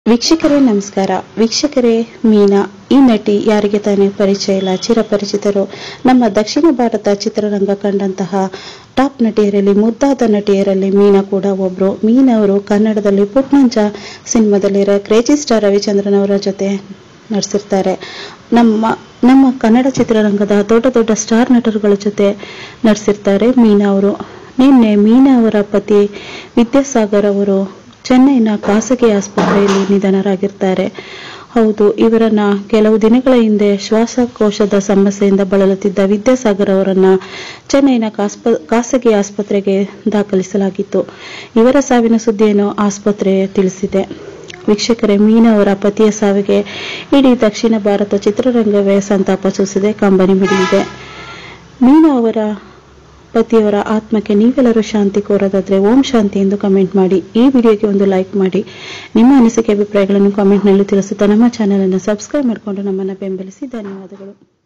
ವೀಕ್ಷಕರೇ ನಮಸ್ಕಾರ ವೀಕ್ಷಕರೇ ಮೀನಾ ಈ ನಟಿ ಯಾರಿಗೆ ತಾನೇ ಪರಿಚಯ ಇಲ್ಲ ಚಿರಪರಿಚಿತರು ನಮ್ಮ ದಕ್ಷಿಣ ಭಾರತ ಚಿತ್ರರಂಗ ಕಂಡಂತಹ ಟಾಪ್ ನಟಿಯರಲ್ಲಿ ಮುದ್ದಾದ ನಟಿಯರಲ್ಲಿ ಮೀನಾ ಕೂಡ ಒಬ್ರು ಮೀನಾ ಅವರು ಕನ್ನಡದಲ್ಲಿ ಪುಟ್ನಂಚ ಸಿನಿಮಾದಲ್ಲಿರೋ ಕ್ರೇಜಿ ಸ್ಟಾರ್ ರವಿಚಂದ್ರನ್ ಅವರ ಜೊತೆ ನಟಿಸಿರ್ತಾರೆ ನಮ್ಮ ನಮ್ಮ ಕನ್ನಡ ಚಿತ್ರರಂಗದ ದೊಡ್ಡ ದೊಡ್ಡ ಸ್ಟಾರ್ ನಟರುಗಳ ಜೊತೆ ನಟಿಸಿರ್ತಾರೆ ಮೀನಾ ಅವರು ನಿನ್ನೆ ಮೀನಾ ಅವರ ಪತಿ ವಿದ್ಯಾಸಾಗರ್ ಅವರು ಚೆನ್ನೈನ ಖಾಸಗಿ ಆಸ್ಪತ್ರೆಯಲ್ಲಿ ನಿಧನರಾಗಿರ್ತಾರೆ ಹೌದು ಇವರನ್ನ ಕೆಲವು ದಿನಗಳ ಹಿಂದೆ ಶ್ವಾಸಕೋಶದ ಸಮಸ್ಯೆಯಿಂದ ಬಳಲುತ್ತಿದ್ದ ವಿದ್ಯಾಸಾಗರ್ ಅವರನ್ನ ಚೆನ್ನೈನ ಕಾಸ್ಪ ಖಾಸಗಿ ಆಸ್ಪತ್ರೆಗೆ ದಾಖಲಿಸಲಾಗಿತ್ತು ಇವರ ಸಾವಿನ ಸುದ್ದಿಯನ್ನು ಆಸ್ಪತ್ರೆ ತಿಳಿಸಿದೆ ವೀಕ್ಷಕರೇ ಮೀನಾ ಅವರ ಪತಿಯ ಸಾವಿಗೆ ಇಡೀ ದಕ್ಷಿಣ ಭಾರತ ಚಿತ್ರರಂಗವೇ ಸಂತಾಪ ಸೂಸಿದೆ ಕಂಬನಿ ಮಿಡಿದಿದೆ ಮೀನಾ ಅವರ ಪತಿಯವರ ಆತ್ಮಕ್ಕೆ ನೀವೆಲ್ಲರೂ ಶಾಂತಿ ಕೋರೋದಾದ್ರೆ ಓಂ ಶಾಂತಿ ಎಂದು ಕಮೆಂಟ್ ಮಾಡಿ ಈ ವಿಡಿಯೋಗೆ ಒಂದು ಲೈಕ್ ಮಾಡಿ ನಿಮ್ಮ ಅನಿಸಿಕೆ ಅಭಿಪ್ರಾಯಗಳನ್ನು ಕಾಮೆಂಟ್ನಲ್ಲಿ ತಿಳಿಸುತ್ತಾ ನಮ್ಮ ಚಾನೆಲ್ ಅನ್ನು ಸಬ್ಸ್ಕ್ರೈಬ್ ಮಾಡಿಕೊಂಡು ನಮ್ಮನ್ನು ಬೆಂಬಲಿಸಿ ಧನ್ಯವಾದಗಳು